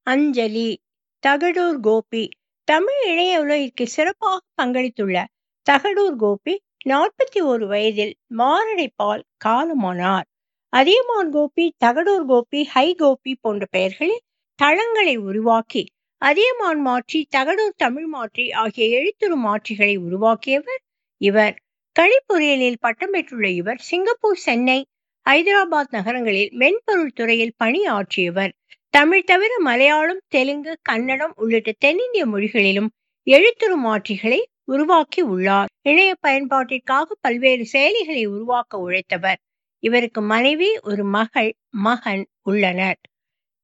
அஞ்சலி தகடூர் கோபி தமிழ் இணைய உலகிற்கு சிறப்பாக பங்களித்துள்ள தகடூர் கோபி நாற்பத்தி ஒரு வயதில் மாரடைப்பால் காலமானார் அதியமான் கோபி தகடூர் கோபி ஹை கோபி போன்ற பெயர்களில் தளங்களை உருவாக்கி அதியமான் மாற்றி தகடூர் தமிழ் மாற்றி ஆகிய எழுத்துரு மாற்றிகளை உருவாக்கியவர் இவர் கணிப்பொறியியலில் பட்டம் பெற்றுள்ள இவர் சிங்கப்பூர் சென்னை ஐதராபாத் நகரங்களில் மென்பொருள் துறையில் பணியாற்றியவர் தமிழ் தவிர மலையாளம் தெலுங்கு கன்னடம் உள்ளிட்ட தென்னிந்திய மொழிகளிலும் எழுத்துரு மாற்றிகளை உருவாக்கி உள்ளார் இணைய பயன்பாட்டிற்காக பல்வேறு செயலிகளை உருவாக்க உழைத்தவர் இவருக்கு மனைவி ஒரு மகள் மகன் உள்ளனர்